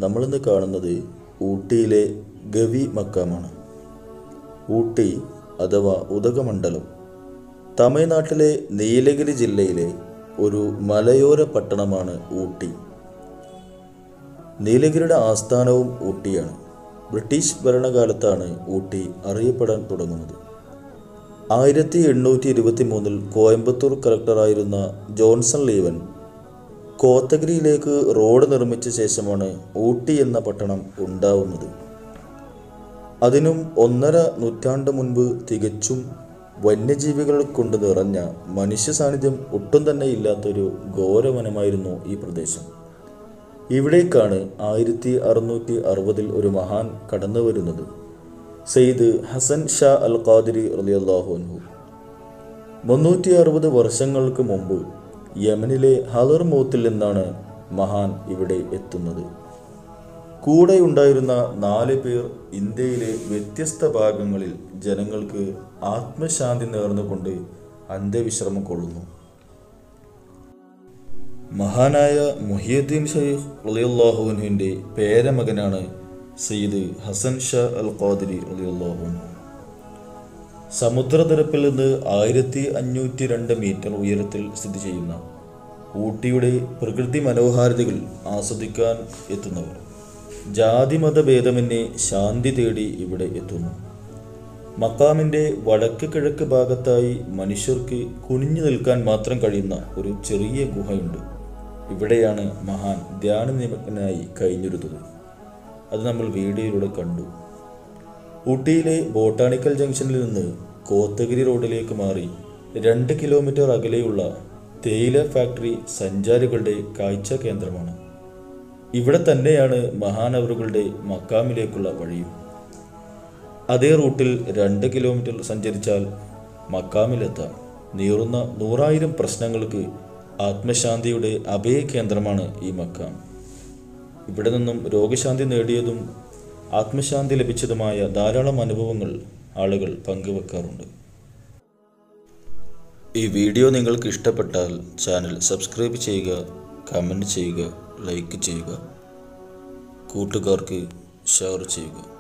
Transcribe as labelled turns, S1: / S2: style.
S1: നമ്മളിന്ന് കാണുന്നത് ഊട്ടിയിലെ ഗവി മക്കാമാണ് ഊട്ടി അഥവാ ഉദകമണ്ഡലം തമിഴ്നാട്ടിലെ നീലഗിരി ജില്ലയിലെ ഒരു മലയോര പട്ടണമാണ് ഊട്ടി നീലഗിരിയുടെ ആസ്ഥാനവും ഊട്ടിയാണ് ബ്രിട്ടീഷ് ഭരണകാലത്താണ് ഊട്ടി അറിയപ്പെടാൻ തുടങ്ങുന്നത് ആയിരത്തി എണ്ണൂറ്റി ഇരുപത്തി മൂന്നിൽ കോയമ്പത്തൂർ കളക്ടറായിരുന്ന ജോൺസൺ ലീവൻ കോത്തഗിരിയിലേക്ക് റോഡ് നിർമ്മിച്ച ശേഷമാണ് ഊട്ടി എന്ന പട്ടണം ഉണ്ടാവുന്നത് അതിനും ഒന്നര നൂറ്റാണ്ട് മുൻപ് തികച്ചും വന്യജീവികൾ കൊണ്ട് നിറഞ്ഞ മനുഷ്യ സാന്നിധ്യം ഒട്ടും തന്നെ ഇല്ലാത്തൊരു ഘോരവനമായിരുന്നു ഈ പ്രദേശം ഇവിടേക്കാണ് ആയിരത്തി അറുന്നൂറ്റി അറുപതിൽ ഒരു മഹാൻ കടന്നു വരുന്നത് സെയ്ദ് ഹസൻ ഷാ അൽ ഖാദിരി റളിയല്ലാഹു അൻഹു മുന്നൂറ്റി അറുപത് വർഷങ്ങൾക്ക് മുമ്പ് യമനിലെ ഹലർ മൂത്തിൽ നിന്നാണ് മഹാൻ ഇവിടെ എത്തുന്നത് കൂടെയുണ്ടായിരുന്ന നാല് പേർ ഇന്ത്യയിലെ വ്യത്യസ്ത ഭാഗങ്ങളിൽ ജനങ്ങൾക്ക് ആത്മശാന്തി നേർന്നുകൊണ്ട് അന്ത്യവിശ്രമം കൊള്ളുന്നു മഹാനായ മുഹിയുദ്ദീൻ ഷെയ്ഖ് റളിയല്ലാഹുവിൻ്റെ പേരമകനാണ് സയ്യിദ് ഹസൻ ഷാ അൽ ഖാദിരി റളിയല്ലാഹുവിനു സമുദ്രനിരപ്പിൽ നിന്ന് ആയിരത്തി അഞ്ഞൂറ്റി രണ്ട് മീറ്റർ ഉയരത്തിൽ സ്ഥിതി ചെയ്യുന്ന ഊട്ടിയുടെ പ്രകൃതി മനോഹാരിതകൾ ആസ്വദിക്കാൻ എത്തുന്നവർ ജാതിമത ഭേദമന്യേ ശാന്തി തേടി ഇവിടെ എത്തുന്നു മക്കാമിൻ്റെ വടക്ക് കിഴക്ക് ഭാഗത്തായി മനുഷ്യർക്ക് കുനിഞ്ഞു നിൽക്കാൻ മാത്രം കഴിയുന്ന ഒരു ചെറിയ ഗുഹയുണ്ട് ഇവിടെയാണ് മഹാൻ ധ്യാന നിമഗ്നായി കഴിഞ്ഞിരുന്നത് അത് നമ്മൾ വീഡിയോയിലൂടെ കണ്ടു ഊട്ടിയിലെ ബോട്ടാണിക്കൽ ജംഗ്ഷനിൽ നിന്ന് കോത്തഗിരി റോഡിലേക്ക് മാറി രണ്ട് കിലോമീറ്റർ അകലെയുള്ള തേയില ഫാക്ടറി സഞ്ചാരികളുടെ കാഴ്ച കേന്ദ്രമാണ് ഇവിടെ തന്നെയാണ് മഹാനവറുകളുടെ മക്കാമിലേക്കുള്ള വഴിയും അതേ റൂട്ടിൽ രണ്ട് കിലോമീറ്റർ സഞ്ചരിച്ചാൽ മക്കാമിലെത്താം നീറുന്ന നൂറായിരം പ്രശ്നങ്ങൾക്ക് ആത്മശാന്തിയുടെ അഭയ കേന്ദ്രമാണ് ഈ മക്കാം ഇവിടെ നിന്നും രോഗശാന്തി നേടിയതും ആത്മശാന്തി ലഭിച്ചതുമായ ധാരാളം അനുഭവങ്ങൾ ആളുകൾ പങ്കുവെക്കാറുണ്ട് ഈ വീഡിയോ നിങ്ങൾക്ക് ഇഷ്ടപ്പെട്ടാൽ ചാനൽ സബ്സ്ക്രൈബ് ചെയ്യുക കമൻറ്റ് ചെയ്യുക ലൈക്ക് ചെയ്യുക കൂട്ടുകാർക്ക് ഷെയർ ചെയ്യുക